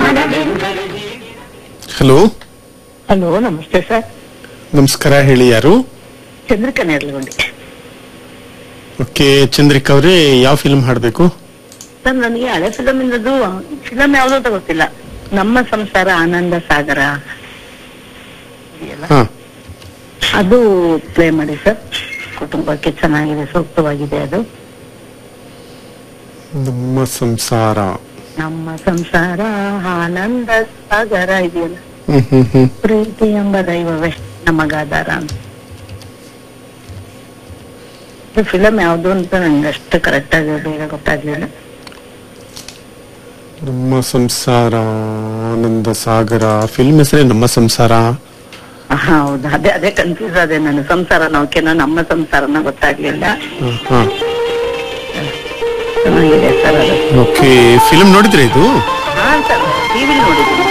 hello hello ನಮಸ್ತೆ sir ನಮಸ್ಕಾರ ಹೇಳಿ ಯಾರು ಚಂದ್ರಿಕಾ ನೇರ್ಲಗುಂಡಿ ಓಕೆ ಚಂದ್ರಿಕಾ ಅವರೇ ಯಾವ ಫಿಲ್ಮ್ ಹಾಡಬೇಕು ಸರ್ ನನಗೆ ಹಳೆ ಫಿಲಮ್ ಇಂದದು ಫಿಲಮ್ ಯಾವ್ದೋ ಅಂತ ಗೊತ್ತಿಲ್ಲ ನಮ್ಮ ಸಂಸಾರ ಆನಂದ ಸಾಗರ ಇದೆಯಲ್ಲ, ಹಾ ಅದು ಪ್ಲೇ ಮಾಡಿ ಸರ್ ಕುಟುಂಬಕ್ಕೆ ಚೆನ್ನಾಗಿದೆ ಸೂಕ್ತವಾಗಿದೆ ಅದು ನಮ್ಮ ಸಂಸಾರ ನಮ್ಮ ಸಂಸಾರ ಆನಂದ ಸಾಗರ ಇದೆಯಲ್ಲ ಹ್ಮ್ ಹ್ಮ್ ಹ್ಮ್ ಪ್ರೀತಿ ಎಂಬ ದೈವವೇ ನಮಗಾಧಾರ ಅಂತ ಫಿಲಮ್ ಯಾವ್ದು ಅಂತ ನಂಗೆ ಅಷ್ಟು ಕರೆಕ್ಟ್ ಆಗಿ ಬೇಗ ಗೊತ್ತಾಗ್ಲಿಲ್ಲ ನಮ್ಮ ಸಂಸಾರ ಆನಂದ ಸಾಗರ ಫಿಲ್ಮ್ ಹೆಸರೇ ನಮ್ಮ ಸಂಸಾರ ಹಾ, ಹೌದು ಅದೇ ಅದೇ ಕನ್ಫ್ಯೂಸ್ ಅದೇ ನಾನು ಸಂಸಾರ ನೌಕೆನ ನಮ್ಮ ಸಂಸಾರನ ಗೊತ್ತಾಗ್ಲಿಲ್ಲ ಹಾ, ಹಾ ಚೆನ್ನಾಗಿದೆ ಸರ್ ಅದು ಓಕೆ ಫಿಲ್ಮ್ ನೋಡಿದ್ರೆ ಇದು ಹಾ ಸರ್ ಟಿವಿ ನೋಡಿದ್ದೀನಿ